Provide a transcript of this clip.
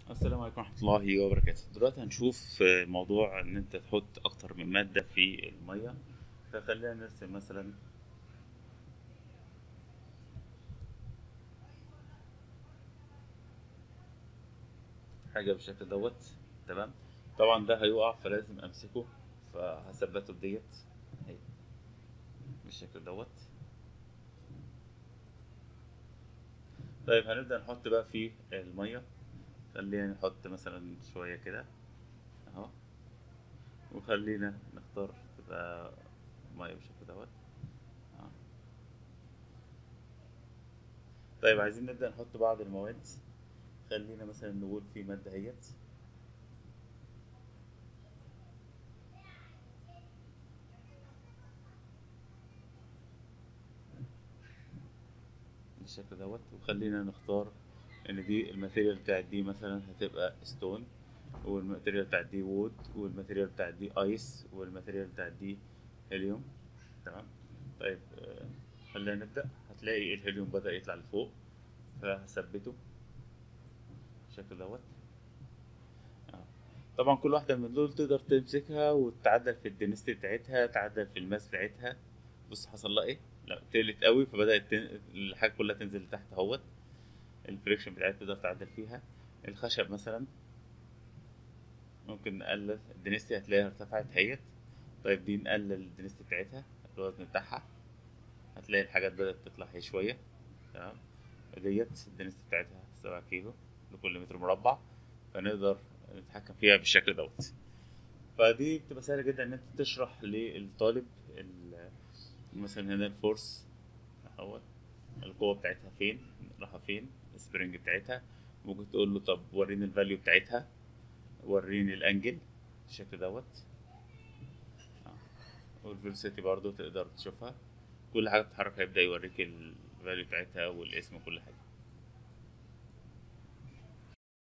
السلام عليكم ورحمة الله وبركاته دلوقتي هنشوف آه، موضوع ان انت تحط اكتر من مادة في المية فخلينا نرسم مثلا حاجة بالشكل دوت تمام طبعا ده هيقع فلازم امسكه فهثبته بديت اهي بالشكل دوت طيب هنبدأ نحط بقى في المية خلينا نحط مثلا شوية كده اهو وخلينا نختار تبقى مية بالشكل دوت أهو. طيب عايزين نبدأ نحط بعض المواد خلينا مثلا نقول في مادة اهيت بالشكل دوت وخلينا نختار ان دي الماتيريال بتاعت دي مثلا هتبقى ستون والماتيريال بتاعت دي وود والماتيريال بتاعت دي ايس والماتيريال بتاعت دي هيليوم تمام طيب آه، خلينا نبدأ هتلاقي الهيليوم بدأ يطلع لفوق فهثبته بالشكل دوت آه. طبعا كل واحدة من دول تقدر تمسكها وتعدل في الدنسيتي بتاعتها تعدل في الماس بتاعتها بص حصل لها ايه لا تقلت قوي فبدأت تن... الحاجة كلها تنزل لتحت اهوت الفريكشن بتاعتها تقدر تعدل فيها الخشب مثلا ممكن نقلل الدنسيتي هتلاقيها ارتفعت هيت طيب دي نقلل الدنسيتي بتاعتها الوزن بتاعها هتلاقي الحاجات بدأت تطلع هي شوية تمام ديت الدنسيتي بتاعتها سبعة كيلو لكل متر مربع فنقدر نتحكم فيها بالشكل دوت فدي بتبقى سهلة جدا ان انت تشرح للطالب ال- مثلا هنا الفورس اهوت القوة بتاعتها فين رايحة فين السبرينج بتاعتها ممكن تقول له طب وريني الفاليو بتاعتها وريني الانجل بالشكل دوت والفيلوسيتي برضو تقدر تشوفها كل حاجة بتتحرك هيبدأ يوريك الفاليو بتاعتها والاسم وكل حاجة